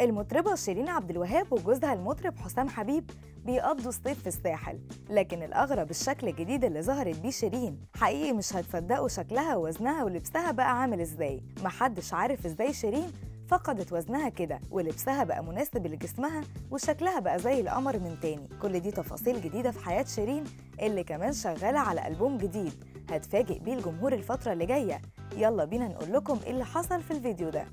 المطربة شيرين عبد الوهاب وجوزها المطرب حسام حبيب بيقضوا الصيف في الساحل لكن الأغرب الشكل الجديد اللي ظهرت بيه شيرين حقيقي مش هتصدقوا شكلها ووزنها ولبسها بقى عامل ازاي محدش عارف ازاي شيرين فقدت وزنها كده ولبسها بقى مناسب لجسمها وشكلها بقى زي القمر من تاني كل دي تفاصيل جديدة في حياة شيرين اللي كمان شغالة على ألبوم جديد هتفاجئ بيه الجمهور الفترة اللي جاية يلا بينا نقول لكم ايه اللي حصل في الفيديو ده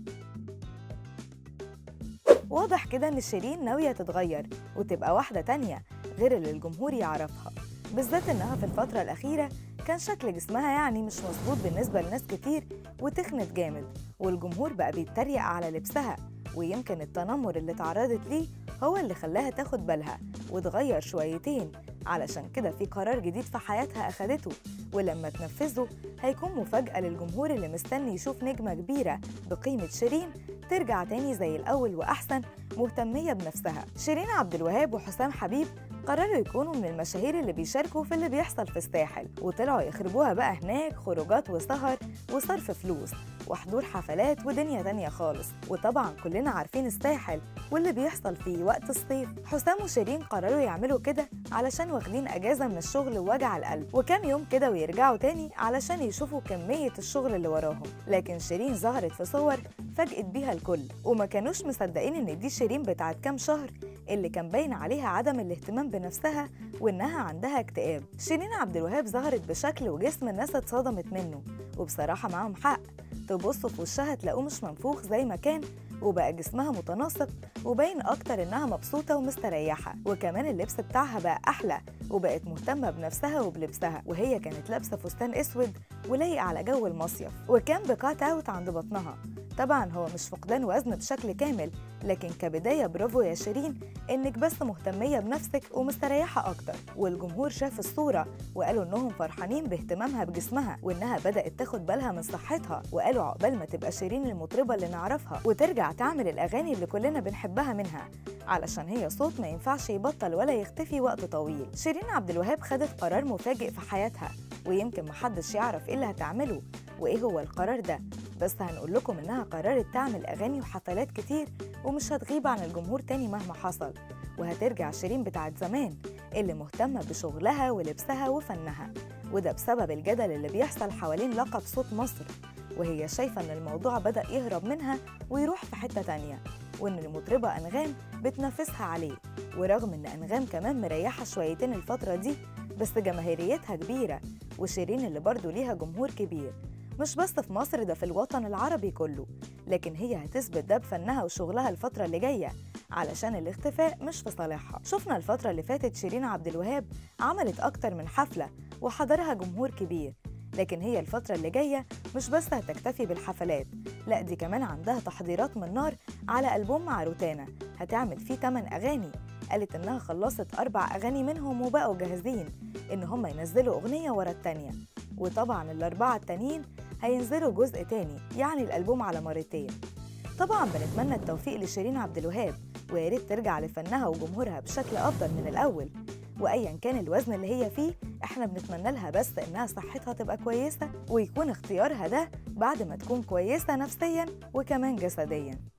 واضح كده ان شيرين ناوية تتغير وتبقى واحدة تانية غير اللي الجمهور يعرفها بالذات انها في الفترة الأخيرة كان شكل جسمها يعني مش مظبوط بالنسبة لناس كتير وتخنت جامد والجمهور بقى بيتريق على لبسها ويمكن التنمر اللي اتعرضت ليه هو اللي خلاها تاخد بالها وتغير شويتين علشان كده في قرار جديد في حياتها أخدته ولما تنفذه هيكون مفاجأة للجمهور اللي مستني يشوف نجمة كبيرة بقيمة شيرين ترجع تاني زي الأول وأحسن مهتمية بنفسها شيرين عبد الوهاب وحسام حبيب قرروا يكونوا من المشاهير اللي بيشاركوا في اللي بيحصل في الساحل وطلعوا يخربوها بقى هناك خروجات وسهر وصرف فلوس وحضور حفلات ودنيا تانية خالص وطبعا كلنا عارفين الساحل واللي بيحصل فيه وقت الصيف حسام وشيرين قرروا يعملوا كده علشان واخدين اجازه من الشغل ووجع القلب وكام يوم كده ويرجعوا تاني علشان يشوفوا كميه الشغل اللي وراهم لكن شيرين ظهرت في صور فاجئت بيها الكل وما كانوش مصدقين ان دي شيرين بتاعت كام شهر اللي كان باين عليها عدم الاهتمام بنفسها وانها عندها اكتئاب شيرين عبد الوهاب ظهرت بشكل وجسم الناس اتصدمت منه وبصراحه معاهم حق تبصوا في وشها تلاقوه مش منفوخ زي ما كان وبقى جسمها متناسق وباين اكتر انها مبسوطه ومستريحه وكمان اللبس بتاعها بقى احلى وبقت مهتمه بنفسها وبلبسها وهي كانت لابسه فستان اسود ولايق على جو المصيف وكان بقات اوت عند بطنها طبعا هو مش فقدان وزن بشكل كامل لكن كبدايه برافو يا شيرين انك بس مهتميه بنفسك ومستريحه اكتر والجمهور شاف الصوره وقالوا انهم فرحانين باهتمامها بجسمها وانها بدات تاخد بالها من صحتها وقالوا عقبال ما تبقى شيرين المطربه اللي نعرفها وترجع تعمل الاغاني اللي كلنا بنحبها منها علشان هي صوت ما ينفعش يبطل ولا يختفي وقت طويل شيرين عبد الوهاب خدت قرار مفاجئ في حياتها ويمكن محدش يعرف ايه اللي هتعمله وايه هو القرار ده بس هنقول لكم انها قررت تعمل اغاني وحفلات كتير ومش هتغيب عن الجمهور تاني مهما حصل وهترجع شيرين بتاعت زمان اللي مهتمة بشغلها ولبسها وفنها وده بسبب الجدل اللي بيحصل حوالين لقب صوت مصر وهي شايفة إن الموضوع بدأ يهرب منها ويروح في حتة تانية وإن المطربة أنغام بتنافسها عليه ورغم إن أنغام كمان مريحة شويتين الفترة دي بس جماهيريتها كبيرة وشيرين اللي برضه ليها جمهور كبير مش بس في مصر ده في الوطن العربي كله لكن هي هتثبت ده بفنها وشغلها الفترة اللي جاية علشان الاختفاء مش في صالحها شفنا الفترة اللي فاتت شيرين عبد الوهاب عملت أكتر من حفلة وحضرها جمهور كبير لكن هي الفترة اللي جاية مش بس هتكتفي بالحفلات لا دي كمان عندها تحضيرات من نار على ألبوم مع روتانا هتعمل فيه 8 أغاني قالت إنها خلصت أربع أغاني منهم وبقوا جاهزين إن هم ينزلوا أغنية ورا التانية وطبعا الأربعة التانيين هينزلوا جزء تاني يعني الألبوم على مرتين طبعا بنتمنى التوفيق لشيرين عبد الوهاب ويا ريت ترجع لفنها وجمهورها بشكل أفضل من الأول وأيا كان الوزن اللي هي فيه احنا بنتمنى لها بس إنها صحتها تبقى كويسة ويكون اختيارها ده بعد ما تكون كويسة نفسيا وكمان جسديا